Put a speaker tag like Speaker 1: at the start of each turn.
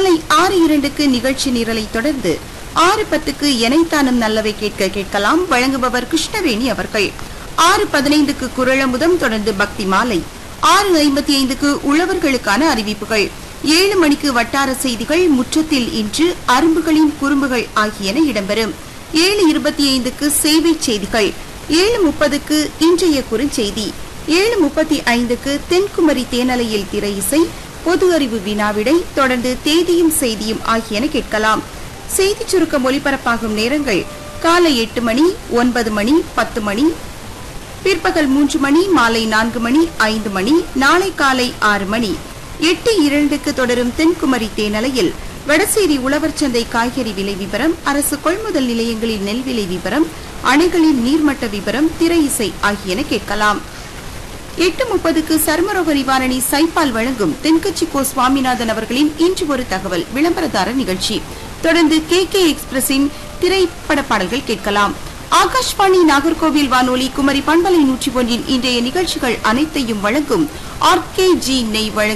Speaker 1: மாலை ஆறு இரண்டுக்கு நிகழ்ச்சி நிரலை தொடர்ந்து ஆறு பத்துக்கு எனைத்தானும் நல்லவை கேட்க கேட்கலாம் வழங்குபவர் கிருஷ்ணவேணி அவர்கள் ஆறு பதினைந்துக்கு குரளமுதம் தொடர்ந்து பக்தி மாலை ஆறு ஐம்பத்தி ஐந்துக்கு உழவர்களுக்கான அறிவிப்புகள் ஏழு மணிக்கு வட்டார செய்திகள் முற்றத்தில் இன்று அரும்புகளின் குறும்புகள் ஆகியன இடம்பெறும் ஏழு இருபத்தி ஐந்துக்கு சேவை செய்திகள் ஏழு முப்பதுக்கு இன்றைய குறுஞ்செய்தி ஏழு முப்பத்தி ஐந்துக்கு தென்குமரி தேனலையில் திரை இசை பொது அறிவு வினாவிடை தொடர்ந்து தேதியும் செய்தியும் ஆகியன கேட்கலாம் செய்திச் சுருக்கம் ஒலிபரப்பாகும் நேரங்கள் காலை எட்டு மணி ஒன்பது மணி பத்து மணி பிற்பகல் மூன்று மணி மாலை நான்கு மணி ஐந்து மணி நாளை காலை ஆறு மணி எட்டு இரண்டுக்கு தொடரும் தென்குமரி தேனலையில் வடசேரி உழவர் சந்தை காய்கறி விலை விவரம் அரசு கொள்முதல் நிலையங்களில் நெல் விலை விவரம் அணைகளின் நீர்மட்ட விவரம் திரை இசை ஆகியன கேட்கலாம் எட்டு முப்பதுக்கு சர்மரோக நிவாரணி சைபால் வழங்கும் தென்கட்சி கோ சுவாமிநாதன் அவர்களின் இன்று ஒரு தகவல் விளம்பரதார நிகழ்ச்சி தொடர்ந்து கே கே எக்ஸ்பிரஸின் திரைப்பட பாடல்கள் கேட்கலாம் ஆகாஷ்வாணி நாகர்கோவில் வானொலி குமரி பண்பலை நூற்றி ஒன்றின் இன்றைய நிகழ்ச்சிகள் அனைத்தையும் வழங்கும் ஆர் கே ஜி நெய் வழங்கும்